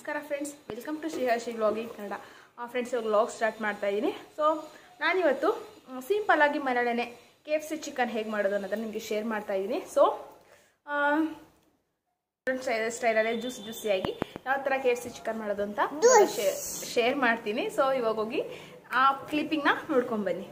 ನಮಸ್ಕಾರ friends welcome to Shriharshi vlogging Kannada friends ಇವಾಗ vlog start ಮಾಡ್ತಾ ಇದ್ದೀನಿ ಸೊ ನಾನಿವತ್ತು ಸಿಂಪಲ್ ಆಗಿ ಮನೆಯಲ್ಲೇ ಕೆ ಎಫ್ ಸಿ ಚಿಕನ್ ಹೇಗೆ ಮಾಡೋದು ಅನ್ನೋದನ್ನು ನಿಮಗೆ ಶೇರ್ ಮಾಡ್ತಾ ಇದ್ದೀನಿ ಸೊ ಸ್ಟೈಲಲ್ಲೇ ಜ್ಯೂಸ್ ಜ್ಯೂಸಿಯಾಗಿ ಯಾವ ಥರ ಕೆ ಎಫ್ ಸಿ ಚಿಕನ್ ಮಾಡೋದು ಅಂತ ಶೇರ್ ಮಾಡ್ತೀನಿ ಸೊ ಇವಾಗ ಹೋಗಿ ಆ ಕ್ಲಿಪ್ಪಿಂಗ್ನ ನೋಡ್ಕೊಂಬನ್ನಿ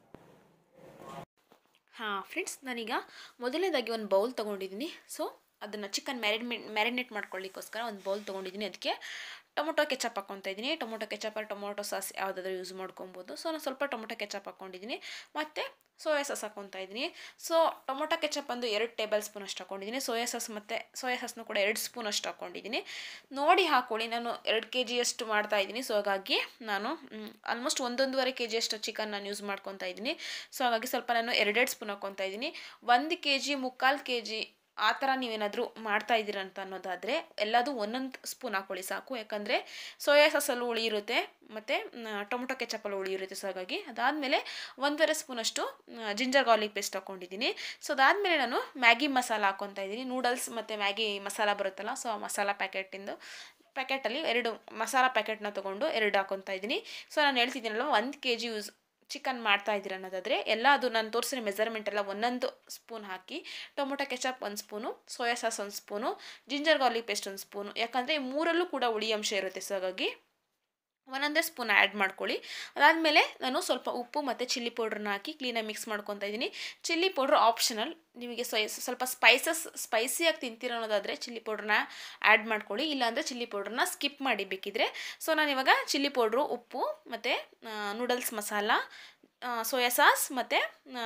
ಹಾಂ ಫ್ರೆಂಡ್ಸ್ ನಾನೀಗ ಮೊದಲನೇದಾಗಿ ಒಂದು ಬೌಲ್ ತೊಗೊಂಡಿದ್ದೀನಿ ಸೊ ಅದನ್ನು ಚಿಕನ್ ಮ್ಯಾರಿನೇಟ್ ಮ್ಯಾರಿನೇಟ್ ಮಾಡ್ಕೊಳ್ಳಿಕ್ಕೋಸ್ಕರ ಒಂದು ಬೌಲ್ ತೊಗೊಂಡಿದ್ದೀನಿ ಅದಕ್ಕೆ ಟೊಮೊಟೊ ಕೆಚಪ್ ಹಾಕ್ಕೊತಾ ಇದ್ದೀನಿ ಟೊಮೊಟೊ ಕೆಚಪ್ ಟೊಮೊಟೊ ಸಾಸ್ ಯಾವುದಾದ್ರೂ ಯೂಸ್ ಮಾಡ್ಕೊಬೋದು ಸೊ ನಾನು ಸ್ವಲ್ಪ ಟೊಮೊಟೊ ಕೆಚಪ್ ಹಾಕ್ಕೊಂಡಿದ್ದೀನಿ ಮತ್ತು ಸೋಯಾ ಸಾಸ್ ಹಾಕ್ಕೊತಾ ಇದ್ದೀನಿ ಸೊ ಟೊಮೊಟೊ ಕೆಚಪ್ ಒಂದು ಎರಡು ಟೇಬಲ್ ಸ್ಪೂನ್ ಅಷ್ಟು ಹಾಕ್ಕೊಂಡಿದ್ದೀನಿ ಸೋಯಾ ಸಾಸ್ ಮತ್ತು ಸೋಯಾ ಸಾಸ್ನು ಕೂಡ ಎರಡು ಸ್ಪೂನ್ ಅಷ್ಟು ಹಾಕ್ಕೊಂಡಿದ್ದೀನಿ ನೋಡಿ ಹಾಕ್ಕೊಳ್ಳಿ ನಾನು ಎರಡು ಕೆ ಜಿಯಷ್ಟು ಮಾಡ್ತಾ ಇದ್ದೀನಿ ಸೊ ಹಾಗಾಗಿ ನಾನು ಆಲ್ಮೋಸ್ಟ್ ಒಂದೊಂದುವರೆ ಕೆ ಜಿಯಷ್ಟು ಚಿಕನ್ ನಾನು ಯೂಸ್ ಮಾಡ್ಕೊತಾ ಇದ್ದೀನಿ ಸೊ ಹಾಗಾಗಿ ಸ್ವಲ್ಪ ನಾನು ಎರಡೆರಡು ಸ್ಪೂನ್ ಹಾಕ್ಕೊತಾ ಇದ್ದೀನಿ ಒಂದು ಕೆ ಜಿ ಮುಕ್ಕಾಲು ಕೆ ಜಿ ಆ ಥರ ನೀವೇನಾದರೂ ಮಾಡ್ತಾ ಇದ್ದೀರ ಅಂತ ಅನ್ನೋದಾದರೆ ಎಲ್ಲದೂ ಒಂದೊಂದು ಸ್ಪೂನ್ ಹಾಕ್ಕೊಳ್ಳಿ ಸಾಕು ಯಾಕಂದರೆ ಸೋಯಾ ಸಾಸಲ್ಲೂ ಹುಳಿ ಇರುತ್ತೆ ಮತ್ತು ಟೊಮೊಟೊ ಕೆಚಪಲ್ಲೂ ಹುಳಿ ಇರುತ್ತೆ ಸೊ ಹಾಗಾಗಿ ಅದಾದಮೇಲೆ ಒಂದೂವರೆ ಸ್ಪೂನಷ್ಟು ಜಿಂಜರ್ ಗಾರ್ಲಿಕ್ ಪೇಸ್ಟ್ ಹಾಕ್ಕೊಂಡಿದ್ದೀನಿ ಸೊ ಅದಾದಮೇಲೆ ನಾನು ಮ್ಯಾಗಿ ಮಸಾಲ ಹಾಕ್ಕೊತಾ ಇದ್ದೀನಿ ನೂಡಲ್ಸ್ ಮತ್ತು ಮ್ಯಾಗಿ ಮಸಾಲ ಬರುತ್ತಲ್ಲ ಸೊ ಆ ಮಸಾಲ ಪ್ಯಾಕೆಟಿಂದು ಪ್ಯಾಕೆಟಲ್ಲಿ ಎರಡು ಮಸಾಲ ಪ್ಯಾಕೆಟ್ನ ತೊಗೊಂಡು ಎರಡು ಹಾಕ್ಕೊತಾ ಇದ್ದೀನಿ ಸೊ ನಾನು ಹೇಳ್ತಿದ್ದೀನಲ್ವ ಒಂದು ಕೆ ಜಿ ಯೂಸ್ ಚಿಕನ್ ಮಾಡ್ತಾ ಇದ್ದೀರ ಅನ್ನೋದಾದರೆ ಎಲ್ಲ ಅದು ನಾನು ತೋರಿಸಿರೋ ಮೆಜರ್ಮೆಂಟ್ ಎಲ್ಲ ಒಂದೊಂದು ಸ್ಪೂನ್ ಹಾಕಿ ಟೊಮೊಟೊ ಕೆಚಪ್ ಒಂದು ಸ್ಪೂನು ಸೋಯಾ ಸಾಸ್ ಒಂದು ಸ್ಪೂನು ಜಿಂಜರ್ ಗಾರ್ಲಿಕ್ ಪೇಸ್ಟ್ ಒಂದು ಸ್ಪೂನು ಯಾಕಂದರೆ ಮೂರಲ್ಲೂ ಕೂಡ ಹುಳಿ ಅಂಶ ಇರುತ್ತೆ ಸೊ ಹಾಗಾಗಿ ಒಂದೊಂದೇ ಸ್ಪೂನ್ ಆ್ಯಡ್ ಮಾಡ್ಕೊಳ್ಳಿ ಅದಾದಮೇಲೆ ನಾನು ಸ್ವಲ್ಪ ಉಪ್ಪು ಮತ್ತು ಚಿಲ್ಲಿ ಪೌಡ್ರನ್ನ ಹಾಕಿ ಕ್ಲೀನಾಗಿ ಮಿಕ್ಸ್ ಮಾಡ್ಕೊತಾ ಇದ್ದೀನಿ ಚಿಲ್ಲಿ ಪೌಡ್ರ್ ಆಪ್ಷನಲ್ ನಿಮಗೆ ಸ್ವಲ್ಪ ಸ್ಪೈಸಸ್ ಸ್ಪೈಸಿಯಾಗಿ ತಿಂತೀರ ಅನ್ನೋದಾದರೆ ಚಿಲ್ಲಿ ಪೌಡ್ರನ್ನ ಆ್ಯಡ್ ಮಾಡ್ಕೊಳ್ಳಿ ಇಲ್ಲಾಂದರೆ ಚಿಲ್ಲಿ ಪೌಡ್ರನ್ನ ಸ್ಕಿಪ್ ಮಾಡಿ ಬೇಕಿದ್ರೆ ಸೊ ನಾನಿವಾಗ ಚಿಲ್ಲಿ ಪೌಡ್ರು ಉಪ್ಪು ಮತ್ತು ನೂಡಲ್ಸ್ ಮಸಾಲ ಸೋಯಾ ಸಾಸ್ ಮತ್ತು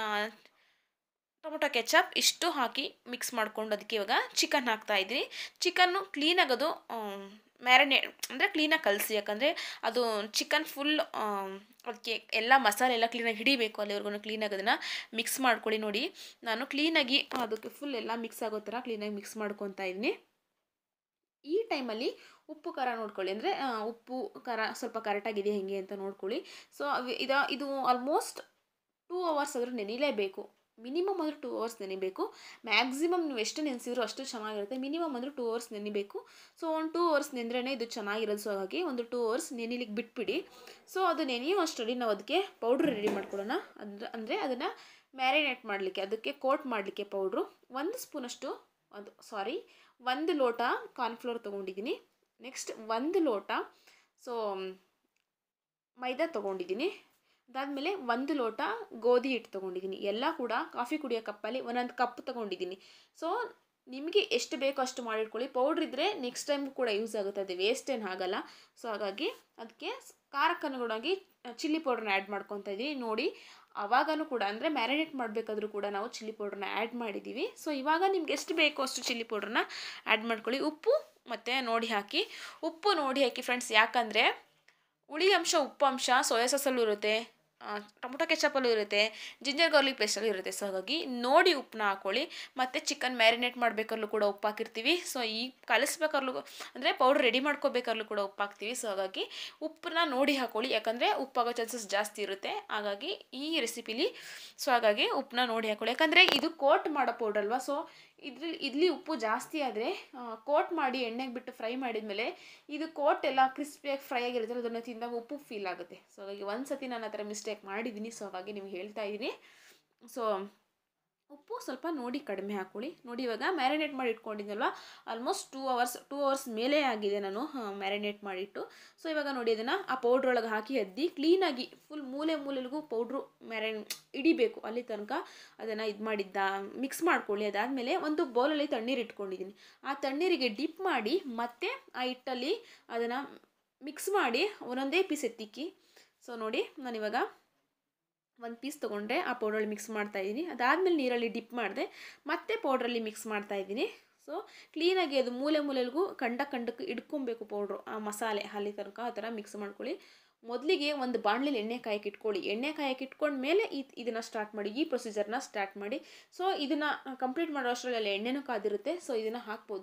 ಟೊಮೊಟೊ ಕೆಚಪ್ ಇಷ್ಟು ಹಾಕಿ ಮಿಕ್ಸ್ ಮಾಡ್ಕೊಂಡು ಅದಕ್ಕೆ ಇವಾಗ ಚಿಕನ್ ಹಾಕ್ತಾ ಇದ್ದೀನಿ ಚಿಕನ್ನು ಕ್ಲೀನಾಗಿ ಅದು ಮ್ಯಾರಿನೇಟ್ ಅಂದರೆ ಕ್ಲೀನಾಗಿ ಕಲಸಿ ಯಾಕಂದರೆ ಅದು ಚಿಕನ್ ಫುಲ್ ಅದಕ್ಕೆ ಎಲ್ಲ ಮಸಾಲೆ ಎಲ್ಲ ಕ್ಲೀನಾಗಿ ಹಿಡಿಬೇಕು ಅಲ್ಲಿವರೆಗೂ ಕ್ಲೀನಾಗಿ ಅದನ್ನು ಮಿಕ್ಸ್ ಮಾಡ್ಕೊಳ್ಳಿ ನೋಡಿ ನಾನು ಕ್ಲೀನಾಗಿ ಅದಕ್ಕೆ ಫುಲ್ ಎಲ್ಲ ಮಿಕ್ಸ್ ಆಗೋ ಥರ ಕ್ಲೀನಾಗಿ ಮಿಕ್ಸ್ ಮಾಡ್ಕೊತಾ ಇದ್ದೀನಿ ಈ ಟೈಮಲ್ಲಿ ಉಪ್ಪು ಖಾರ ನೋಡ್ಕೊಳ್ಳಿ ಅಂದರೆ ಉಪ್ಪು ಖಾರ ಸ್ವಲ್ಪ ಕರೆಕ್ಟಾಗಿದೆ ಹೇಗೆ ಅಂತ ನೋಡ್ಕೊಳ್ಳಿ ಸೊ ಇದು ಇದು ಆಲ್ಮೋಸ್ಟ್ ಟೂ ಅವರ್ಸ್ ಆದರೂ ನೆನಿಲೇಬೇಕು ಮಿನಿಮಮ್ ಅಂದರೆ ಟೂ ಅವರ್ಸ್ ನೆನಿಬೇಕು ಮ್ಯಾಕ್ಸಿಮಮ್ ನೀವು ಎಷ್ಟು ನೆನೆಸಿದ್ರು ಅಷ್ಟು ಚೆನ್ನಾಗಿರುತ್ತೆ ಮಿನಿಮಮ್ ಅಂದರೆ ಟೂ ಅವರ್ಸ್ ನೆನಿಬೇಕು ಸೊ ಒಂದು ಟೂ ಅವರ್ಸ್ ನೆಂದ್ರೇ ಇದು ಚೆನ್ನಾಗಿರೋದು ಸೊ ಹಾಗಾಗಿ ಒಂದು ಟೂ ಅವರ್ಸ್ ನೆನಿಲಿಕ್ಕೆ ಬಿಟ್ಬಿಡಿ ಸೊ ಅದು ನೆನೆಯೋ ಅಷ್ಟರಲ್ಲಿ ನಾವು ಅದಕ್ಕೆ ಪೌಡ್ರ್ ರೆಡಿ ಮಾಡ್ಕೊಳ್ಳೋಣ ಅಂದ್ರೆ ಅಂದರೆ ಅದನ್ನು ಮ್ಯಾರಿನೇಟ್ ಮಾಡಲಿಕ್ಕೆ ಅದಕ್ಕೆ ಕೋಟ್ ಮಾಡಲಿಕ್ಕೆ ಪೌಡ್ರು ಒಂದು ಸ್ಪೂನಷ್ಟು ಅದು ಸಾರಿ ಒಂದು ಲೋಟ ಕಾರ್ನ್ಫ್ಲೋರ್ ತೊಗೊಂಡಿದ್ದೀನಿ ನೆಕ್ಸ್ಟ್ ಒಂದು ಲೋಟ ಸೊ ಮೈದಾ ತೊಗೊಂಡಿದ್ದೀನಿ ಅದಾದಮೇಲೆ ಒಂದು ಲೋಟ ಗೋಧಿ ಹಿಟ್ಟು ತೊಗೊಂಡಿದ್ದೀನಿ ಎಲ್ಲ ಕೂಡ ಕಾಫಿ ಕುಡಿಯೋ ಕಪ್ಪಲ್ಲಿ ಒಂದೊಂದು ಕಪ್ ತೊಗೊಂಡಿದ್ದೀನಿ ಸೊ ನಿಮಗೆ ಎಷ್ಟು ಬೇಕೋ ಅಷ್ಟು ಮಾಡಿಟ್ಕೊಳ್ಳಿ ಪೌಡ್ರ್ ಇದ್ದರೆ ನೆಕ್ಸ್ಟ್ ಟೈಮ್ ಕೂಡ ಯೂಸ್ ಆಗುತ್ತೆ ಅದು ವೇಸ್ಟ್ ಏನು ಆಗಲ್ಲ ಸೊ ಹಾಗಾಗಿ ಅದಕ್ಕೆ ಖಾರಕ್ಕೆ ಅನುಗುಣವಾಗಿ ಚಿಲ್ಲಿ ಪೌಡ್ರನ್ನ ಆ್ಯಡ್ ಮಾಡ್ಕೊತಾ ಇದ್ದೀನಿ ನೋಡಿ ಅವಾಗನೂ ಕೂಡ ಅಂದರೆ ಮ್ಯಾರಿನೇಟ್ ಮಾಡಬೇಕಾದ್ರೂ ಕೂಡ ನಾವು ಚಿಲ್ಲಿ ಪೌಡ್ರನ್ನ ಆ್ಯಡ್ ಮಾಡಿದ್ದೀವಿ ಸೊ ಇವಾಗ ನಿಮ್ಗೆ ಎಷ್ಟು ಬೇಕೋ ಅಷ್ಟು ಚಿಲ್ಲಿ ಪೌಡ್ರನ್ನ ಆ್ಯಡ್ ಮಾಡ್ಕೊಳ್ಳಿ ಉಪ್ಪು ಮತ್ತು ನೋಡಿ ಹಾಕಿ ಉಪ್ಪು ನೋಡಿ ಹಾಕಿ ಫ್ರೆಂಡ್ಸ್ ಯಾಕಂದರೆ ಹುಳಿ ಅಂಶ ಉಪ್ಪು ಅಂಶ ಸೋಯಾ ಸಾಸಲ್ಲೂ ಇರುತ್ತೆ ಟೊಮೊಟೊ ಕೆಚಪಲ್ಲೂ ಇರುತ್ತೆ ಜಿಂಜರ್ ಗಾರ್ಲಿಕ್ ಪೇಸ್ಟಲ್ಲೂ ಇರುತ್ತೆ ಸೊ ಹಾಗಾಗಿ ನೋಡಿ ಉಪ್ಪನ್ನ ಹಾಕ್ಕೊಳ್ಳಿ ಮತ್ತು ಚಿಕನ್ ಮ್ಯಾರಿನೇಟ್ ಮಾಡಬೇಕಾದ್ರೂ ಕೂಡ ಉಪ್ಪು ಹಾಕಿರ್ತೀವಿ ಸೊ ಈ ಕಲಿಸ್ಬೇಕಾದ್ರೂ ಅಂದರೆ ಪೌಡ್ರ್ ರೆಡಿ ಮಾಡ್ಕೋಬೇಕಾದ್ರೂ ಕೂಡ ಉಪ್ಪು ಹಾಕ್ತೀವಿ ಸೊ ಹಾಗಾಗಿ ಉಪ್ಪನ್ನ ನೋಡಿ ಹಾಕ್ಕೊಳ್ಳಿ ಯಾಕಂದರೆ ಉಪ್ಪಾಗೋ ಚಾನ್ಸಸ್ ಜಾಸ್ತಿ ಇರುತ್ತೆ ಹಾಗಾಗಿ ಈ ರೆಸಿಪಿಲಿ ಸೊ ಹಾಗಾಗಿ ಉಪ್ಪನ್ನ ನೋಡಿ ಹಾಕ್ಕೊಳ್ಳಿ ಯಾಕಂದರೆ ಇದು ಕೋಟ್ ಮಾಡೋ ಪೌಡ್ರ್ ಅಲ್ವಾ ಸೊ ಇದ್ರಲ್ಲಿ ಇಲ್ಲಿ ಉಪ್ಪು ಜಾಸ್ತಿ ಆದರೆ ಕೋಟ್ ಮಾಡಿ ಎಣ್ಣೆಗೆ ಬಿಟ್ಟು ಫ್ರೈ ಮಾಡಿದ್ಮೇಲೆ ಇದು ಕೋಟ್ ಎಲ್ಲ ಕ್ರಿಸ್ಪಿಯಾಗಿ ಫ್ರೈ ಆಗಿರುತ್ತೆ ಅದನ್ನು ತಿಂದಾಗ ಉಪ್ಪು ಫೀಲ್ ಆಗುತ್ತೆ ಸೊ ಹಾಗಾಗಿ ಒಂದು ಸತಿ ನಾನು ಆ ಥರ ಮಿಸ್ಟೇಕ್ ಮಾಡಿದ್ದೀನಿ ಸೊ ಹಾಗಾಗಿ ನಿಮ್ಗೆ ಹೇಳ್ತಾ ಇದ್ದೀನಿ ಸೊ ಉಪ್ಪು ಸ್ವಲ್ಪ ನೋಡಿ ಕಡಿಮೆ ಹಾಕ್ಕೊಳ್ಳಿ ನೋಡಿ ಇವಾಗ ಮ್ಯಾರಿನೇಟ್ ಮಾಡಿ ಇಟ್ಕೊಂಡಿದ್ದಲ್ವ almost two hours two hours ಮೇಲೆ ಆಗಿದೆ ನಾನು ಮ್ಯಾರಿನೇಟ್ ಮಾಡಿಟ್ಟು ಸೊ ಇವಾಗ ನೋಡಿ ಅದನ್ನು ಆ ಪೌಡ್ರ್ ಒಳಗೆ ಹಾಕಿ ಅದ್ದಿ ಕ್ಲೀನಾಗಿ ಫುಲ್ ಮೂಲೆ ಮೂಲೆಗೂ ಪೌಡ್ರು ಮ್ಯಾರಿನ್ ಇಡಿಬೇಕು ಅಲ್ಲಿ ತನಕ ಅದನ್ನು ಇದು ಮಾಡಿದ್ದ ಮಿಕ್ಸ್ ಮಾಡ್ಕೊಳ್ಳಿ ಅದಾದಮೇಲೆ ಒಂದು ಬೌಲಲ್ಲಿ ತಣ್ಣೀರು ಇಟ್ಕೊಂಡಿದ್ದೀನಿ ಆ ತಣ್ಣೀರಿಗೆ ಡಿಪ್ ಮಾಡಿ ಮತ್ತೆ ಆ ಹಿಟ್ಟಲ್ಲಿ ಅದನ್ನು ಮಿಕ್ಸ್ ಮಾಡಿ ಒಂದೊಂದೇ ಪೀಸ್ ಎತ್ತಿಕ್ಕಿ ಸೊ ನೋಡಿ ನಾನಿವಾಗ ಒಂದು ಪೀಸ್ ತೊಗೊಂಡ್ರೆ ಆ ಪೌಡ್ರಲ್ಲಿ ಮಿಕ್ಸ್ ಮಾಡ್ತಾಯಿದ್ದೀನಿ ಅದಾದಮೇಲೆ ನೀರಲ್ಲಿ ಡಿಪ್ ಮಾಡಿದೆ ಮತ್ತೆ ಪೌಡ್ರಲ್ಲಿ ಮಿಕ್ಸ್ ಮಾಡ್ತಾಯಿದ್ದೀನಿ ಸೊ ಕ್ಲೀನಾಗಿ ಅದು ಮೂಲೆ ಮೂಲೆಗೂ ಕಂಡ ಕಂಡಕ್ಕೆ ಇಡ್ಕೊಬೇಕು ಪೌಡ್ರು ಆ ಮಸಾಲೆ ಅಲ್ಲಿ ತನಕ ಆ ಥರ ಮಿಕ್ಸ್ ಮಾಡ್ಕೊಳ್ಳಿ ಮೊದಲಿಗೆ ಒಂದು ಬಾಣಲೆಲಿ ಎಣ್ಣೆ ಕಾಯಕ್ಕೆ ಇಟ್ಕೊಳ್ಳಿ ಎಣ್ಣೆ ಕಾಯಕ್ಕೆ ಇಟ್ಕೊಂಡ ಮೇಲೆ ಈ ಇದನ್ನು ಸ್ಟಾರ್ಟ್ ಮಾಡಿ ಈ ಪ್ರೊಸೀಜರ್ನ ಸ್ಟಾರ್ಟ್ ಮಾಡಿ ಸೊ ಇದನ್ನು ಕಂಪ್ಲೀಟ್ ಮಾಡೋ ಅಷ್ಟರಲ್ಲಿ ಎಣ್ಣೆನೂ ಕಾದಿರುತ್ತೆ ಸೊ ಇದನ್ನು ಹಾಕ್ಬೋದು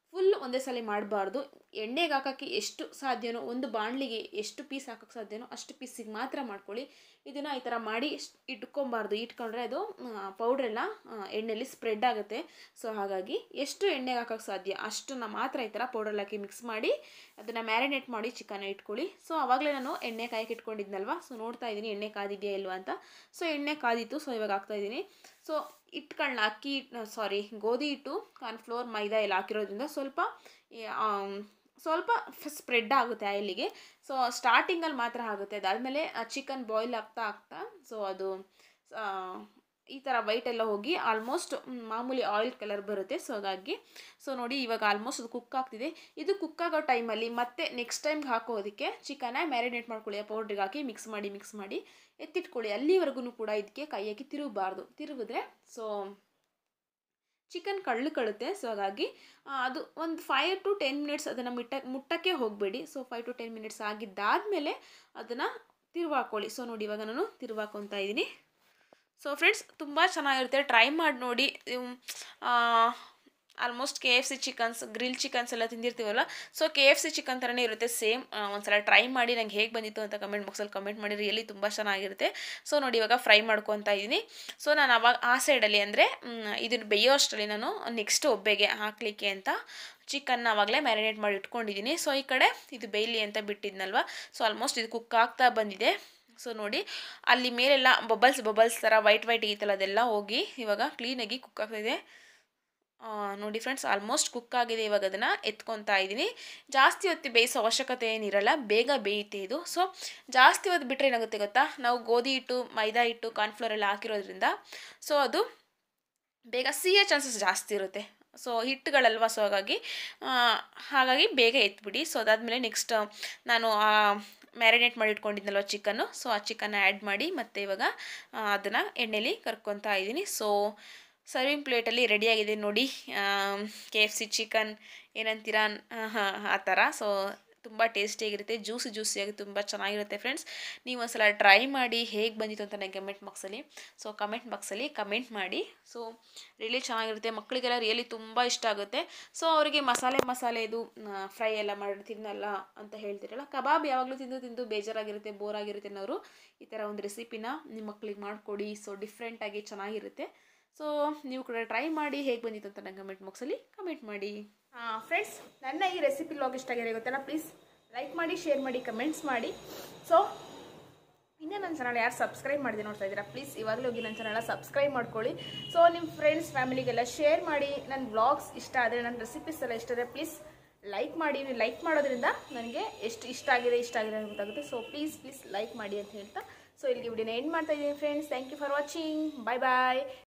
ಫುಲ್ ಒಂದೇ ಸಲ ಮಾಡಬಾರ್ದು ಎಣ್ಣೆಗೆ ಹಾಕೋಕ್ಕೆ ಎಷ್ಟು ಸಾಧ್ಯನೋ ಒಂದು ಬಾಣಲಿಗೆ ಎಷ್ಟು ಪೀಸ್ ಹಾಕೋಕ್ಕೆ ಸಾಧ್ಯನೋ ಅಷ್ಟು ಪೀಸಿಗೆ ಮಾತ್ರ ಮಾಡ್ಕೊಳ್ಳಿ ಇದನ್ನು ಈ ಥರ ಮಾಡಿ ಇಷ್ಟ್ ಇಟ್ಕೊಬಾರ್ದು ಇಟ್ಕೊಂಡ್ರೆ ಅದು ಪೌಡ್ರೆಲ್ಲ ಎಣ್ಣೆಲಿ ಸ್ಪ್ರೆಡ್ ಆಗುತ್ತೆ ಸೊ ಹಾಗಾಗಿ ಎಷ್ಟು ಎಣ್ಣೆಗೆ ಹಾಕೋಕ್ಕೆ ಸಾಧ್ಯ ಅಷ್ಟನ್ನ ಮಾತ್ರ ಈ ಥರ ಪೌಡ್ರಲ್ಲಿ ಹಾಕಿ ಮಿಕ್ಸ್ ಮಾಡಿ ಅದನ್ನು ಮ್ಯಾರಿನೇಟ್ ಮಾಡಿ ಚಿಕನ್ ಇಟ್ಕೊಳ್ಳಿ ಸೊ ಆವಾಗಲೇ ನಾನು ಎಣ್ಣೆ ಕಾಯಕ್ಕೆ ಇಟ್ಕೊಂಡಿದ್ನಲ್ವ ಸೊ ನೋಡ್ತಾ ಇದ್ದೀನಿ ಎಣ್ಣೆ ಕಾದಿದೆಯಾ ಇಲ್ವಾ ಅಂತ ಸೊ ಎಣ್ಣೆ ಕಾದಿತ್ತು ಸೊ ಇವಾಗ ಹಾಕ್ತಾಯಿದ್ದೀನಿ ಸೊ ಹಿಟ್ಗಳನ್ನ ಅಕ್ಕಿ ಸಾರಿ ಗೋಧಿ ಹಿಟ್ಟು ಕಾರ್ನ್ಫ್ಲೋರ್ ಮೈದಾ ಎಲ್ಲ ಹಾಕಿರೋದ್ರಿಂದ ಸ್ವಲ್ಪ ಈ, ಆಮ್, ಸ್ವಲ್ಪ ಸ್ಪ್ರೆಡ್ ಆಗುತ್ತೆ ಆಯಿಲಿಗೆ ಸೊ ಸ್ಟಾರ್ಟಿಂಗಲ್ಲಿ ಮಾತ್ರ ಆಗುತ್ತೆ ಅದಾದಮೇಲೆ ಚಿಕನ್ ಬಾಯ್ಲ್ ಆಗ್ತಾ ಆಗ್ತಾ ಸೊ ಅದು ಆ, ಈ ಥರ ವೈಟ್ ಎಲ್ಲ ಹೋಗಿ ಆಲ್ಮೋಸ್ಟ್ ಮಾಮೂಲಿ ಆಯಿಲ್ ಕಲರ್ ಬರುತ್ತೆ ಸೊ ಹಾಗಾಗಿ ಸೊ ನೋಡಿ ಇವಾಗ ಆಲ್ಮೋಸ್ಟ್ ಅದು ಕುಕ್ ಆಗ್ತಿದೆ ಇದು ಕುಕ್ ಆಗೋ ಟೈಮಲ್ಲಿ ಮತ್ತೆ ನೆಕ್ಸ್ಟ್ ಟೈಮ್ಗೆ ಹಾಕೋದಕ್ಕೆ ಚಿಕನ್ನ ಮ್ಯಾರಿನೇಟ್ ಮಾಡ್ಕೊಳ್ಳಿ ಆ ಪೌಡ್ರಿಗೆ ಹಾಕಿ ಮಿಕ್ಸ್ ಮಾಡಿ ಮಿಕ್ಸ್ ಮಾಡಿ ಎತ್ತಿಟ್ಕೊಳ್ಳಿ ಅಲ್ಲಿವರೆಗೂ ಕೂಡ ಇದಕ್ಕೆ ಕೈ ಹಾಕಿ ತಿರುಗಬಾರ್ದು ತಿರುಗಿದ್ರೆ ಸೊ ಚಿಕನ್ ಕಳ್ಳು ಕಳುತ್ತೆ ಸೊ ಹಾಗಾಗಿ ಆ, ಅದು ಒಂದು ಫೈವ್ ಟು ಟೆನ್ ಮಿನಿಟ್ಸ್ ಅದನ್ನು ಮಿಟ್ಟ ಮುಟ್ಟಕ್ಕೆ ಹೋಗಬೇಡಿ so five to ten minutes ಆಗಿದ್ದಾದಮೇಲೆ ಅದನ್ನು ತಿರುವಾಕೊಳ್ಳಿ ಸೊ ನೋಡಿ ಇವಾಗ ನಾನು ತಿರುವಾಕೊತಾ ಇದ್ದೀನಿ ಸೊ ಫ್ರೆಂಡ್ಸ್ ತುಂಬ ಚೆನ್ನಾಗಿರುತ್ತೆ ಟ್ರೈ ಮಾಡಿ ನೋಡಿ almost K F C chickens grill chickens ಎಲ್ಲ ತಿಂದಿರ್ತೀವಲ್ಲ so K F C chicken ಥರನೇ ಇರುತ್ತೆ ಸೇಮ್ ಒಂದ್ಸಲ ಟ್ರೈ ಮಾಡಿ ನಂಗೆ ಹೇಗೆ ಬಂದಿತ್ತು ಅಂತ ಕಮೆಂಟ್ ಬಾಕ್ಸಲ್ಲಿ ಕಮೆಂಟ್ ಮಾಡಿ ರಿಯಲಿ ತುಂಬ ಚೆನ್ನಾಗಿರುತ್ತೆ ಸೊ ನೋಡಿ ಇವಾಗ ಫ್ರೈ ಮಾಡ್ಕೊತಾ ಇದ್ದೀನಿ ಸೊ ನಾನು ಅವಾಗ ಆ ಸೈಡಲ್ಲಿ ಅಂದರೆ ಇದನ್ನು ಬೇಯೋ ಅಷ್ಟರಲ್ಲಿ ನಾನು ನೆಕ್ಸ್ಟ್ ಒಬ್ಬೆಗೆ ಹಾಕಲಿಕ್ಕೆ ಅಂತ ಚಿಕನ್ನ ಆವಾಗಲೇ ಮ್ಯಾರಿನೇಟ್ ಮಾಡಿ ಇಟ್ಕೊಂಡಿದ್ದೀನಿ ಸೊ ಈ ಕಡೆ ಇದು ಬೇಯಲಿ ಅಂತ ಬಿಟ್ಟಿದ್ನಲ್ವ ಸೊ ಆಲ್ಮೋಸ್ಟ್ ಇದು ಕುಕ್ ಆಗ್ತಾ ಬಂದಿದೆ ಸೊ ನೋಡಿ ಅಲ್ಲಿ ಮೇಲೆಲ್ಲ ಬಬಲ್ಸ್ ಬಬಲ್ಸ್ ಥರ ವೈಟ್ ವೈಟ್ ಈತಲ್ಲ ಅದೆಲ್ಲ ಹೋಗಿ ಇವಾಗ ಕ್ಲೀನಾಗಿ ಕುಕ್ ಆಗ್ತಾಯಿದೆ ಆ, ನೋಡಿ ಫ್ರೆಂಡ್ಸ್ ಆಲ್ಮೋಸ್ಟ್ ಕುಕ್ ಆಗಿದೆ ಇವಾಗ ಅದನ್ನು ಎತ್ಕೊತಾ ಇದ್ದೀನಿ ಜಾಸ್ತಿ ಹೊತ್ತು ಬೇಯಿಸೋ ಅವಶ್ಯಕತೆ ಏನಿರಲ್ಲ ಬೇಗ ಬೇಯುತ್ತೆ ಇದು ಸೊ ಜಾಸ್ತಿ ಹೊತ್ತು ಬಿಟ್ಟರೆ ಏನಾಗುತ್ತೆ ಗೊತ್ತಾ ನಾವು ಗೋಧಿ ಹಿಟ್ಟು ಮೈದಾ ಹಿಟ್ಟು ಕಾರ್ನ್ಫ್ಲೋರ್ ಎಲ್ಲ ಹಾಕಿರೋದ್ರಿಂದ ಸೊ ಅದು ಬೇಗ ಸಿಹೋ ಚಾನ್ಸಸ್ ಜಾಸ್ತಿ ಇರುತ್ತೆ ಸೊ ಹಿಟ್ಟುಗಳಲ್ವ ಸೊ ಹಾಗಾಗಿ ಆ, ಹಾಗಾಗಿ ಬೇಗ ಎತ್ಬಿಡಿ ಸೊ ಅದಾದಮೇಲೆ ನೆಕ್ಸ್ಟ್ ನಾನು ಮ್ಯಾರಿನೇಟ್ ಮಾಡಿ ಇಟ್ಕೊಂಡಿದ್ನಲ್ವ ಚಿಕನ್ನು ಸೊ ಆ ಚಿಕನ್ನ ಆ್ಯಡ್ ಮಾಡಿ ಮತ್ತು ಇವಾಗ ಅದನ್ನು ಎಣ್ಣೆಲಿ ಕರ್ಕೊತಾ ಇದ್ದೀನಿ ಸೊ ಸರ್ವಿಂಗ್ ಪ್ಲೇಟಲ್ಲಿ ರೆಡಿಯಾಗಿದೆ ನೋಡಿ ಕೆ ಎಫ್ ಸಿ ಚಿಕನ್ ಏನಂತೀರಾ ಆ ಥರ ಸೊ ತುಂಬ ಟೇಸ್ಟಿಯಾಗಿರುತ್ತೆ ಜ್ಯೂಸಿ ಜ್ಯೂಸಿಯಾಗಿ ತುಂಬ ಚೆನ್ನಾಗಿರುತ್ತೆ ಫ್ರೆಂಡ್ಸ್ ನೀವು ಒಂದ್ಸಲ ಟ್ರೈ ಮಾಡಿ ಹೇಗೆ ಬಂದಿತ್ತು ಅಂತ ನನಗೆ ಕಮೆಂಟ್ ಬಾಕ್ಸಲ್ಲಿ ಸೊ ಕಮೆಂಟ್ ಬಾಕ್ಸಲ್ಲಿ ಕಮೆಂಟ್ ಮಾಡಿ ಸೊ ರಿಯಲಿ ಚೆನ್ನಾಗಿರುತ್ತೆ ಮಕ್ಕಳಿಗೆಲ್ಲ ರಿಯಲಿ ತುಂಬ ಇಷ್ಟ ಆಗುತ್ತೆ ಸೊ ಅವರಿಗೆ ಮಸಾಲೆ ಮಸಾಲೆ ಇದು ಫ್ರೈ ಎಲ್ಲ ಮಾಡಿ ತಿನ್ನಲ್ಲ ಅಂತ ಹೇಳ್ತಿರಲ್ಲ ಕಬಾಬ್ ಯಾವಾಗಲೂ ತಿಂದು ತಿಂದು ಬೇಜಾರಾಗಿರುತ್ತೆ ಬೋರ್ ಆಗಿರುತ್ತೆ ಅನ್ನೋರು ಈ ಥರ ಒಂದು ರೆಸಿಪಿನ ನಿಮ್ಮ ಮಕ್ಕಳಿಗೆ ಮಾಡಿಕೊಡಿ ಸೊ ಡಿಫ್ರೆಂಟಾಗಿ ಚೆನ್ನಾಗಿರುತ್ತೆ ಸೊ ನೀವು ಕೂಡ ಟ್ರೈ ಮಾಡಿ ಹೇಗೆ ಬಂದಿತ್ತು ಅಂತ ನಂಗೆ ಕಮೆಂಟ್ ಬಾಕ್ಸಲ್ಲಿ ಕಮೆಂಟ್ ಮಾಡಿ ಫ್ರೆಂಡ್ಸ್ ನನ್ನ ಈ ರೆಸಿಪಿ ಲಾಗ್ ಇಷ್ಟ ಆಗಿದೆ ಗೊತ್ತಲ್ಲ ಪ್ಲೀಸ್ ಲೈಕ್ ಮಾಡಿ ಶೇರ್ ಮಾಡಿ ಕಮೆಂಟ್ಸ್ ಮಾಡಿ ಸೊ ಇನ್ನೂ ನನ್ನ ಚಾನಲ್ ಯಾರು ಸಬ್ಸ್ಕ್ರೈಬ್ ಮಾಡಿದೆ ನೋಡ್ತಾ ಇದ್ದೀರಾ ಪ್ಲೀಸ್ ಇವಾಗಲೇ ಹೋಗಿ ನನ್ನ ಚಾನಲ್ ಸಬ್ಸ್ಕ್ರೈಬ್ ಮಾಡ್ಕೊಳ್ಳಿ ಸೊ ನಿಮ್ಮ ಫ್ರೆಂಡ್ಸ್ ಫ್ಯಾಮಿಲಿಗೆಲ್ಲ ಶೇರ್ ಮಾಡಿ ನನ್ನ ಬ್ಲಾಗ್ಸ್ ಇಷ್ಟ ಆದರೆ ನನ್ನ ರೆಸಿಪೀಸ್ ಎಲ್ಲ ಇಷ್ಟ ಆದರೆ ಪ್ಲೀಸ್ ಲೈಕ್ ಮಾಡಿ ನೀವು ಲೈಕ್ ಮಾಡೋದ್ರಿಂದ ನನಗೆ ಎಷ್ಟು ಇಷ್ಟ ಆಗಿದೆ ಇಷ್ಟ ಆಗಿದೆ ಅಂತ ಗೊತ್ತಾಗುತ್ತೆ ಸೊ ಪ್ಲೀಸ್ ಪ್ಲೀಸ್ ಲೈಕ್ ಮಾಡಿ ಅಂತ ಹೇಳ್ತಾ ಸೊ ಇಲ್ಲಿಗೆ ವಿಡಿಯೋನ ಎಂಡ್ ಮಾಡ್ತಾ ಇದ್ದೀನಿ friends thank you for watching bye bye